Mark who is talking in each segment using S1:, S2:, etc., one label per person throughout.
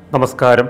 S1: നമസ്കാരം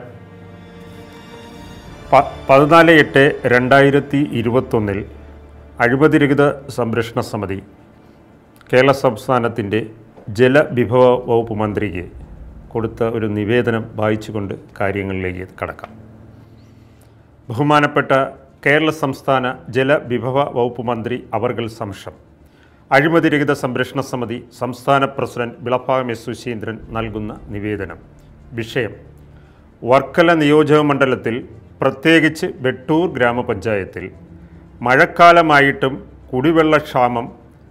S1: പ പതിനാല് എട്ട് രണ്ടായിരത്തി ഇരുപത്തൊന്നിൽ അഴിമതിരഹിത സംരക്ഷണ സമിതി കേരള സംസ്ഥാനത്തിൻ്റെ ജലവിഭവ വകുപ്പ് മന്ത്രിക്ക് കൊടുത്ത ഒരു നിവേദനം വായിച്ചുകൊണ്ട് കാര്യങ്ങളിലേക്ക് കടക്കാം ബഹുമാനപ്പെട്ട കേരള സംസ്ഥാന ജലവിഭവ വകുപ്പ് മന്ത്രി അവർകൾ സംശം അഴിമതിരഹിത സംരക്ഷണ സമിതി സംസ്ഥാന പ്രസിഡന്റ് വിളഭാഗം എസ് സുശീന്ദ്രൻ നൽകുന്ന നിവേദനം വിഷയം വർക്കല നിയോജക മണ്ഡലത്തിൽ പ്രത്യേകിച്ച് വെട്ടൂർ ഗ്രാമപഞ്ചായത്തിൽ മഴക്കാലമായിട്ടും കുടിവെള്ളക്ഷാമം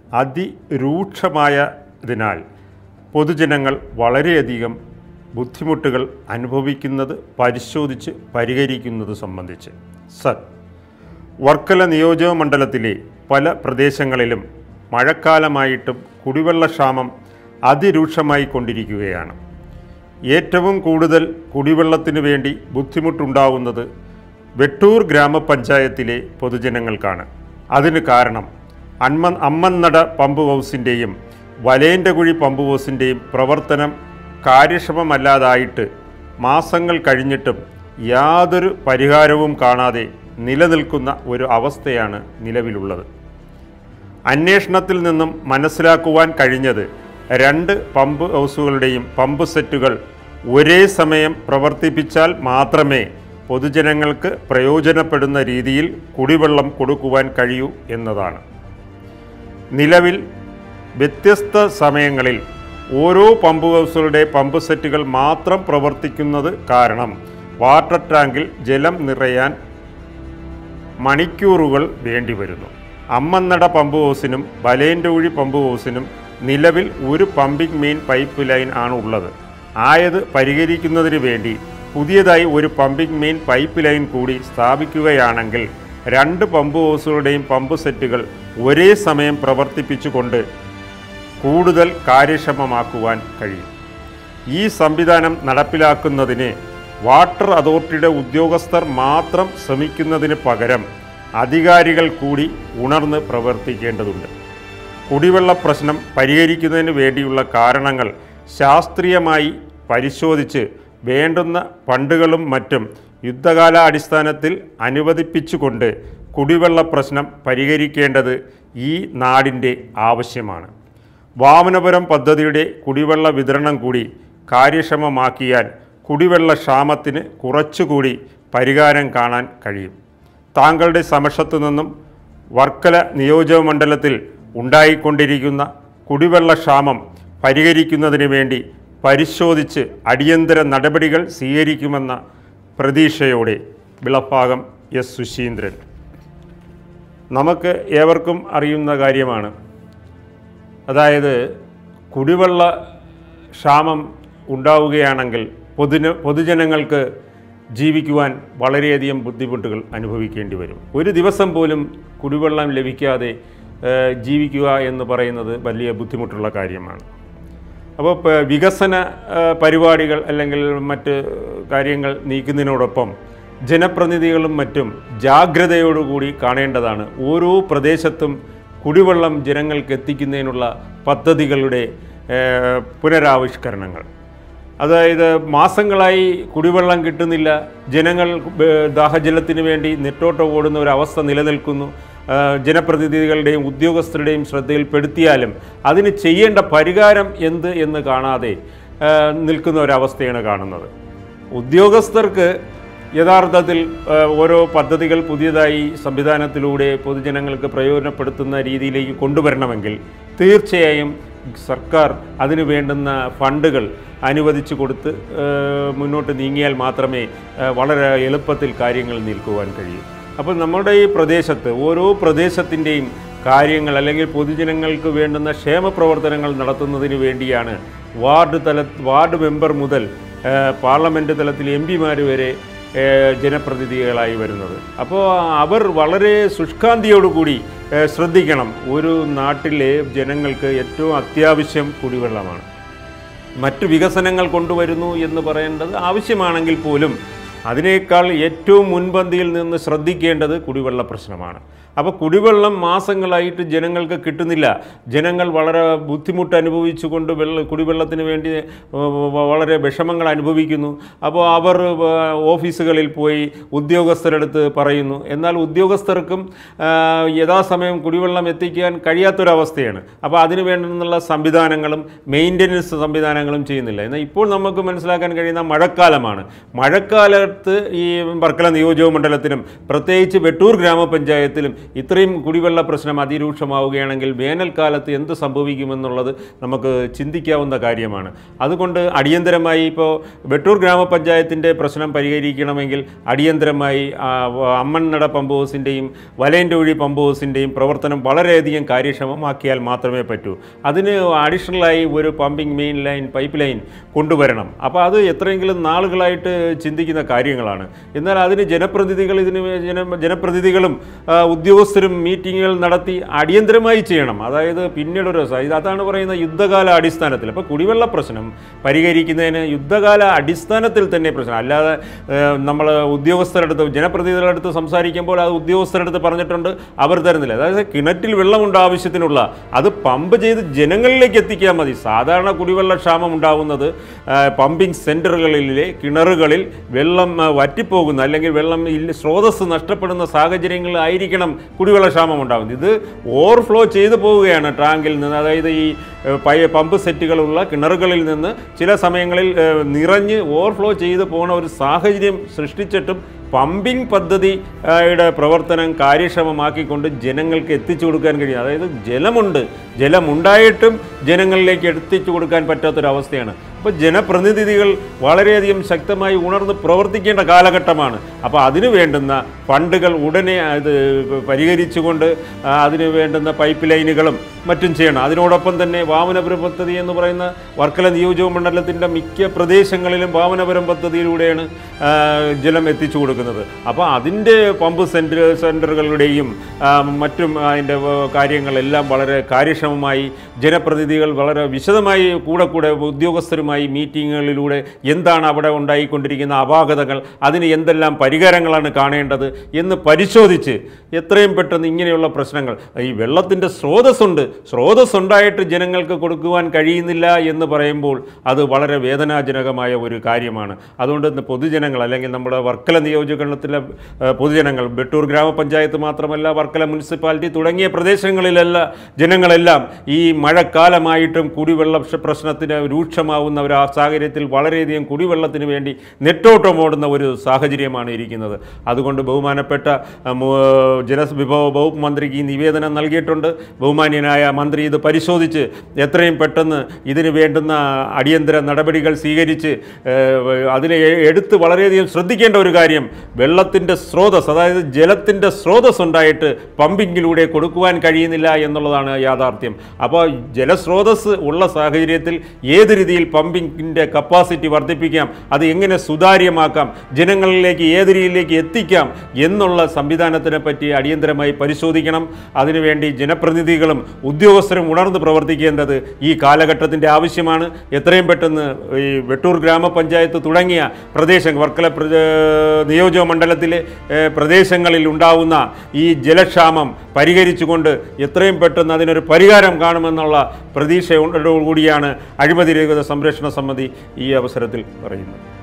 S1: അതിരൂക്ഷമായതിനാൽ പൊതുജനങ്ങൾ വളരെയധികം ബുദ്ധിമുട്ടുകൾ അനുഭവിക്കുന്നത് പരിശോധിച്ച് പരിഹരിക്കുന്നത് സംബന്ധിച്ച് സർ വർക്കല നിയോജക മണ്ഡലത്തിലെ പല പ്രദേശങ്ങളിലും മഴക്കാലമായിട്ടും കുടിവെള്ളക്ഷാമം അതിരൂക്ഷമായി കൊണ്ടിരിക്കുകയാണ് ഏറ്റവും കൂടുതൽ കുടിവെള്ളത്തിനു വേണ്ടി ബുദ്ധിമുട്ടുണ്ടാവുന്നത് വെട്ടൂർ ഗ്രാമപഞ്ചായത്തിലെ പൊതുജനങ്ങൾക്കാണ് അതിന് കാരണം അന്മ അമ്മന്നട പമ്പ് ഹൗസിൻ്റെയും വലേൻ്റെകുഴി പമ്പ് ഹൗസിൻ്റെയും പ്രവർത്തനം കാര്യക്ഷമമല്ലാതായിട്ട് മാസങ്ങൾ കഴിഞ്ഞിട്ടും യാതൊരു പരിഹാരവും കാണാതെ നിലനിൽക്കുന്ന ഒരു അവസ്ഥയാണ് നിലവിലുള്ളത് അന്വേഷണത്തിൽ നിന്നും മനസ്സിലാക്കുവാൻ കഴിഞ്ഞത് രണ്ട് പമ്പ് ഹൗസുകളുടെയും പമ്പ് സെറ്റുകൾ ഒരേ സമയം പ്രവർത്തിപ്പിച്ചാൽ മാത്രമേ പൊതുജനങ്ങൾക്ക് പ്രയോജനപ്പെടുന്ന രീതിയിൽ കുടിവെള്ളം കൊടുക്കുവാൻ കഴിയൂ എന്നതാണ് നിലവിൽ വ്യത്യസ്ത സമയങ്ങളിൽ ഓരോ പമ്പ് ഹൗസുകളുടെ പമ്പ് സെറ്റുകൾ മാത്രം പ്രവർത്തിക്കുന്നത് കാരണം വാട്ടർ ടാങ്കിൽ ജലം നിറയാൻ മണിക്കൂറുകൾ വേണ്ടിവരുന്നു അമ്മന്നട പമ്പ് ഹൗസിനും വലേൻ്റെകുഴി പമ്പ് ഹൗസിനും നിലവിൽ ഒരു പമ്പിംഗ് മെയിൻ പൈപ്പ് ലൈൻ ആണ് ഉള്ളത് ആയത് പരിഹരിക്കുന്നതിന് വേണ്ടി പുതിയതായി ഒരു പമ്പിംഗ് മെയിൻ പൈപ്പ് ലൈൻ കൂടി സ്ഥാപിക്കുകയാണെങ്കിൽ രണ്ട് പമ്പ് ഹൗസുകളുടെയും പമ്പ് സെറ്റുകൾ ഒരേ സമയം പ്രവർത്തിപ്പിച്ചുകൊണ്ട് കൂടുതൽ കാര്യക്ഷമമാക്കുവാൻ കഴിയും ഈ സംവിധാനം നടപ്പിലാക്കുന്നതിന് വാട്ടർ അതോറിറ്റിയുടെ ഉദ്യോഗസ്ഥർ മാത്രം ശ്രമിക്കുന്നതിന് പകരം അധികാരികൾ കൂടി ഉണർന്ന് പ്രവർത്തിക്കേണ്ടതുണ്ട് കുടിവെള്ള പ്രശ്നം പരിഹരിക്കുന്നതിന് വേണ്ടിയുള്ള കാരണങ്ങൾ ശാസ്ത്രീയമായി പരിശോധിച്ച് വേണ്ടുന്ന ഫണ്ടുകളും മറ്റും യുദ്ധകാലാടിസ്ഥാനത്തിൽ അനുവദിപ്പിച്ചുകൊണ്ട് കുടിവെള്ള പ്രശ്നം പരിഹരിക്കേണ്ടത് ഈ നാടിൻ്റെ ആവശ്യമാണ് വാമനപുരം പദ്ധതിയുടെ കുടിവെള്ള വിതരണം കൂടി കാര്യക്ഷമമാക്കിയാൽ കുടിവെള്ള ക്ഷാമത്തിന് കുറച്ചുകൂടി പരിഹാരം കാണാൻ കഴിയും താങ്കളുടെ സമക്ഷത്തു നിന്നും വർക്കല നിയോജക മണ്ഡലത്തിൽ ഉണ്ടായിക്കൊണ്ടിരിക്കുന്ന കുടിവെള്ള ക്ഷാമം പരിഹരിക്കുന്നതിന് വേണ്ടി പരിശോധിച്ച് അടിയന്തര നടപടികൾ സ്വീകരിക്കുമെന്ന പ്രതീക്ഷയോടെ വിളഭാഗം എസ് സുശീന്ദ്രൻ നമുക്ക് ഏവർക്കും അറിയുന്ന കാര്യമാണ് അതായത് കുടിവെള്ള ക്ഷാമം ഉണ്ടാവുകയാണെങ്കിൽ പൊതുന പൊതുജനങ്ങൾക്ക് ജീവിക്കുവാൻ വളരെയധികം ബുദ്ധിമുട്ടുകൾ അനുഭവിക്കേണ്ടി വരും ഒരു ദിവസം പോലും കുടിവെള്ളം ലഭിക്കാതെ ഏഹ്, ജീവിക്കുക എന്ന് പറയുന്നത് വലിയ ബുദ്ധിമുട്ടുള്ള കാര്യമാണ് അപ്പോൾ പ- വികസന ഏഹ്, പരിപാടികൾ അല്ലെങ്കിൽ മറ്റ് കാര്യങ്ങൾ നീക്കുന്നതിനോടൊപ്പം ജനപ്രതിനിധികളും മറ്റും ജാഗ്രതയോടുകൂടി കാണേണ്ടതാണ് ഓരോ പ്രദേശത്തും കുടിവെള്ളം ജനങ്ങൾക്ക് എത്തിക്കുന്നതിനുള്ള പദ്ധതികളുടെ ഏഹ്, പുനരാവിഷ്കരണങ്ങൾ അതായത് മാസങ്ങളായി കുടിവെള്ളം കിട്ടുന്നില്ല ജനങ്ങൾ ഏഹ്, ദാഹജലത്തിന് വേണ്ടി നെട്ടോട്ടം ഓടുന്ന ഒരു അവസ്ഥ നിലനിൽക്കുന്നു ഏഹ്, ജനപ്രതിനിധികളുടെയും ഉദ്യോഗസ്ഥരുടെയും ശ്രദ്ധയിൽപ്പെടുത്തിയാലും അതിന് ചെയ്യേണ്ട പരിഹാരം എന്ത് എന്ന് കാണാതെ ഏഹ്, നിൽക്കുന്ന ഒരവസ്ഥയാണ് കാണുന്നത് ഉദ്യോഗസ്ഥർക്ക് യഥാർത്ഥത്തിൽ ഏഹ്, ഓരോ പദ്ധതികൾ പുതിയതായി സംവിധാനത്തിലൂടെ പൊതുജനങ്ങൾക്ക് പ്രയോജനപ്പെടുത്തുന്ന രീതിയിലേക്ക് കൊണ്ടുവരണമെങ്കിൽ തീർച്ചയായും സർക്കാർ അതിന് വേണ്ടുന്ന ഫണ്ടുകൾ അനുവദിച്ചു കൊടുത്ത് ഏഹ്, മുന്നോട്ട് നീങ്ങിയാൽ മാത്രമേ ഏഹ്, വളരെ എളുപ്പത്തിൽ കാര്യങ്ങൾ നിൽക്കുവാൻ കഴിയൂ അപ്പോൾ നമ്മുടെ ഈ പ്രദേശത്ത് ഓരോ പ്രദേശത്തിൻ്റെയും കാര്യങ്ങൾ അല്ലെങ്കിൽ പൊതുജനങ്ങൾക്ക് വേണ്ടുന്ന ക്ഷേമ പ്രവർത്തനങ്ങൾ നടത്തുന്നതിന് വേണ്ടിയാണ് വാർഡ് തല വാർഡ് മെമ്പർ മുതൽ ഏഹ്, പാർലമെൻറ്റ് തലത്തിൽ എം പിമാർ വരെ ഏഹ്, ജനപ്രതിനിധികളായി വരുന്നത് അപ്പോൾ അവർ വളരെ ശുഷ്കാന്തിയോടുകൂടി ഏഹ്, ശ്രദ്ധിക്കണം ഒരു നാട്ടിലെ ജനങ്ങൾക്ക് ഏറ്റവും അത്യാവശ്യം കുടിവെള്ളമാണ് മറ്റു വികസനങ്ങൾ കൊണ്ടുവരുന്നു എന്ന് പറയേണ്ടത് ആവശ്യമാണെങ്കിൽ പോലും അതിനേക്കാൾ ഏറ്റവും മുൻപന്തിയിൽ നിന്ന് ശ്രദ്ധിക്കേണ്ടത് കുടിവെള്ള പ്രശ്നമാണ് അപ്പോൾ കുടിവെള്ളം മാസങ്ങളായിട്ട് ജനങ്ങൾക്ക് കിട്ടുന്നില്ല ജനങ്ങൾ വളരെ ബുദ്ധിമുട്ട് അനുഭവിച്ചുകൊണ്ട് വെള്ള കുടിവെള്ളത്തിന് വേണ്ടി വ- വ- വളരെ വിഷമങ്ങൾ അനുഭവിക്കുന്നു അപ്പോൾ അവർ വ- ഓഫീസുകളിൽ പോയി ഉദ്യോഗസ്ഥരെടുത്ത് പറയുന്നു എന്നാൽ ഉദ്യോഗസ്ഥർക്കും ആ, യഥാസമയം കുടിവെള്ളം എത്തിക്കാൻ കഴിയാത്തൊരവസ്ഥയാണ് അപ്പോൾ അതിന് വേണ്ടുന്നുള്ള സംവിധാനങ്ങളും മെയിൻ്റനൻസ് സംവിധാനങ്ങളും ചെയ്യുന്നില്ല എന്നാൽ ഇപ്പോൾ നമുക്ക് മനസ്സിലാക്കാൻ കഴിയുന്ന മഴക്കാലമാണ് മഴക്കാലത്ത് ഈ വർക്കല നിയോജക മണ്ഡലത്തിലും പ്രത്യേകിച്ച് വെട്ടൂർ ഗ്രാമപഞ്ചായത്തിലും ഇത്രയും കുടിവെള്ള പ്രശ്നം അതിരൂക്ഷമാവുകയാണെങ്കിൽ വേനൽക്കാലത്ത് എന്ത് സംഭവിക്കുമെന്നുള്ളത് നമുക്ക് ചിന്തിക്കാവുന്ന കാര്യമാണ് അതുകൊണ്ട് അടിയന്തരമായി ഇപ്പോൾ വെട്ടൂർ ഗ്രാമപഞ്ചായത്തിൻ്റെ പ്രശ്നം പരിഹരിക്കണമെങ്കിൽ അടിയന്തരമായി ആ, വ- അമ്മണ്ണട പമ്പ് ഹൗസിൻ്റെയും വലയൻ്റെ ഒഴി പമ്പ് ഹൗസിൻ്റെയും പ്രവർത്തനം വളരെയധികം കാര്യക്ഷമമാക്കിയാൽ മാത്രമേ പറ്റൂ അതിന് അഡീഷണലായി ഒരു pumping main line pipe line കൊണ്ടുവരണം അപ്പോൾ അത് എത്രയെങ്കിലും നാളുകളായിട്ട് ചിന്തിക്കുന്ന കാര്യങ്ങളാണ് എന്നാൽ അതിന് ജനപ്രതിനിധികൾ ഇതിന് വേ- ജന ജനപ്രതിനിധികളും ആ, ഉദ്യോഗസ്ഥരും മീറ്റിങ്ങുകൾ നടത്തി അടിയന്തരമായി ചെയ്യണം അതായത് പിന്നീടൊരു സ- ഇത് അതാണ് പറയുന്ന യുദ്ധകാല അടിസ്ഥാനത്തിൽ അപ്പോൾ കുടിവെള്ള പ്രശ്നം പരിഹരിക്കുന്നതിന് യുദ്ധകാല അടിസ്ഥാനത്തിൽ തന്നെ പ്രശ്നം അല്ലാതെ നമ്മൾ ഉദ്യോഗസ്ഥരടുത്ത് ജനപ്രതിനിധികളുടെ അടുത്ത് സംസാരിക്കുമ്പോൾ അത് ഉദ്യോഗസ്ഥരടുത്ത് പറഞ്ഞിട്ടുണ്ട് അവർ തരുന്നില്ല അതായത് കിണറ്റിൽ വെള്ളമുണ്ട് ആവശ്യത്തിനുള്ള അത് പമ്പ് ചെയ്ത് ജനങ്ങളിലേക്ക് എത്തിക്കാൻ മതി സാധാരണ കുടിവെള്ള ക്ഷാമം ഉണ്ടാവുന്നത് ആ, പമ്പിംഗ് സെൻറ്ററുകളിലെ കിണറുകളിൽ വെള്ളം ആ, വറ്റിപ്പോകുന്ന അല്ലെങ്കിൽ വെള്ളം ഇല്ല സ്രോതസ് നഷ്ടപ്പെടുന്ന സാഹചര്യങ്ങളിലായിരിക്കണം കുടിവെള്ള ക്ഷാമം ഉണ്ടാകുന്നത് ഇത് ഓവർഫ്ലോ ചെയ്തു പോവുകയാണ് ടാങ്കിൽ നിന്ന് അതായത് ഈ ഏ, പൈ പമ്പ് സെറ്റുകളുള്ള കിണറുകളിൽ നിന്ന് ചില സമയങ്ങളിൽ ഏ, നിറഞ്ഞ് ഓവർഫ്ലോ ചെയ്തു പോകുന്ന ഒരു സാഹചര്യം സൃഷ്ടിച്ചിട്ടും പമ്പിംഗ് പദ്ധതി ആ, യുടെ പ്രവർത്തനം കാര്യക്ഷമമാക്കിക്കൊണ്ട് ജനങ്ങൾക്ക് എത്തിച്ചു കൊടുക്കാൻ കഴിയും അതായത് ജലമുണ്ട് ജലമുണ്ടായിട്ടും ജനങ്ങളിലേക്ക് എത്തിച്ചു കൊടുക്കാൻ പറ്റാത്തൊരവസ്ഥയാണ് അപ്പോൾ ജനപ്രതിനിധികൾ വളരെയധികം ശക്തമായി ഉണർന്ന് പ്രവർത്തിക്കേണ്ട കാലഘട്ടമാണ് അപ്പോൾ അതിന് വേണ്ടുന്ന ഫണ്ടുകൾ ഉടനെ അത് പരിഹരിച്ചുകൊണ്ട് ആ, അതിന് വേണ്ടുന്ന പൈപ്പ് ലൈനുകളും മറ്റും ചെയ്യണം അതിനോടൊപ്പം തന്നെ വാമനപുരം പദ്ധതി എന്ന് പറയുന്ന വർക്കല നിയോജക മണ്ഡലത്തിൻ്റെ മിക്ക പ്രദേശങ്ങളിലും വാമനപുരം പദ്ധതിയിലൂടെയാണ് ആ, ജലം എത്തിച്ചു കൊടുക്കുന്നത് അപ്പോൾ അതിൻ്റെ പമ്പ് സെൻറ്റർ സെൻറ്ററുകളുടെയും ആ, മറ്റും അതിൻ്റെ വ- കാര്യങ്ങളെല്ലാം വളരെ കാര്യക്ഷമമായി ജനപ്രതിനിധികൾ വളരെ വിശദമായി കൂടെ കൂടെ ഉദ്യോഗസ്ഥരുമായി മീറ്റിങ്ങുകളിലൂടെ എന്താണ് അവിടെ ഉണ്ടായിക്കൊണ്ടിരിക്കുന്ന അപാകതകൾ അതിന് എന്തെല്ലാം പരിഹാരങ്ങളാണ് കാണേണ്ടത് എന്ന് പരിശോധിച്ച് എത്രയും പെട്ടെന്ന് ഇങ്ങനെയുള്ള പ്രശ്നങ്ങൾ ഈ വെള്ളത്തിൻ്റെ സ്രോതസ്സുണ്ട് സ്രോതസ് ഉണ്ടായിട്ട് ജനങ്ങൾക്ക് കൊടുക്കുവാൻ കഴിയുന്നില്ല എന്ന് പറയുമ്പോൾ അത് വളരെ വേദനാജനകമായ ഒരു കാര്യമാണ് അതുകൊണ്ട് ഇന്ന് പൊതുജനങ്ങൾ അല്ലെങ്കിൽ നമ്മുടെ വർക്കല നിയോജകമണ്ഡലത്തിലെ ഏഹ്, പൊതുജനങ്ങൾ ബെട്ടൂർ ഗ്രാമപഞ്ചായത്ത് മാത്രമല്ല വർക്കല മുനിസിപ്പാലിറ്റി തുടങ്ങിയ പ്രദേശങ്ങളിലല്ല ജനങ്ങളെല്ലാം ഈ മഴക്കാലമായിട്ടും കുടിവെള്ള പ്രശ്ന- പ്രശ്നത്തിന് രൂക്ഷമാവുന്ന ഒരു ആ സാഹചര്യത്തിൽ വളരെയധികം കുടിവെള്ളത്തിന് വേണ്ടി നെട്ടോട്ടമോടുന്ന ഒരു സാഹചര്യമാണ് ഇരിക്കുന്നത് അതുകൊണ്ട് ബഹുമാനപ്പെട്ട ആ, മു- ജലവിഭവ വകുപ്പ് മന്ത്രിക്ക് ഈ നിവേദനം നൽകിയിട്ടുണ്ട് ബഹുമാന്യനായ മന്ത്രി ഇത് പരിശോധിച്ച് എത്രയും പെട്ടെന്ന് ഇതിന് വേണ്ടുന്ന അടിയന്തര നടപടികൾ സ്വീകരിച്ച് ഏഹ്, അതിനെ എ- എടുത്ത് വളരെയധികം ശ്രദ്ധിക്കേണ്ട ഒരു കാര്യം വെള്ളത്തിൻ്റെ സ്രോതസ് അതായത് ജലത്തിൻ്റെ സ്രോതസ് ഉണ്ടായിട്ട് പമ്പിങ്ങിലൂടെ കൊടുക്കുവാൻ കഴിയുന്നില്ല എന്നുള്ളതാണ് യാഥാർത്ഥ്യം അപ്പോൾ ജലസ്രോതസ് ഉള്ള സാഹചര്യത്തിൽ ഏത് രീതിയിൽ പമ്പിങ്ങിൻ്റെ കപ്പാസിറ്റി വർദ്ധിപ്പിക്കാം അത് എങ്ങനെ സുതാര്യമാക്കാം ജനങ്ങളിലേക്ക് ഏത് രീതിയിലേക്ക് എത്തിക്കാം എന്നുള്ള സംവിധാനത്തിനെ പറ്റി അടിയന്തരമായി പരിശോധിക്കണം അതിനുവേണ്ടി ജനപ്രതിനിധികളും ഉദ്യോഗസ്ഥരും ഉണർന്ന് പ്രവർത്തിക്കേണ്ടത് ഈ കാലഘട്ടത്തിൻ്റെ ആവശ്യമാണ് എത്രയും പെട്ടെന്ന് ഈ വെട്ടൂർ ഗ്രാമപഞ്ചായത്ത് തുടങ്ങിയ പ്രദേശം വർക്കല പ്രജ- നിയോജക മണ്ഡലത്തിലെ ഏഹ്, പ്രദേശങ്ങളിൽ ഉണ്ടാവുന്ന ഈ ജലക്ഷാമം പരിഹരിച്ചുകൊണ്ട് എത്രയും പെട്ടെന്ന് അതിനൊരു പരിഹാരം കാണുമെന്നുള്ള പ്രതീക്ഷയോടുകൂടിയാണ് അഴിമതി രഹിത സംരക്ഷണ സമിതി ഈ അവസരത്തിൽ പറയുന്നത്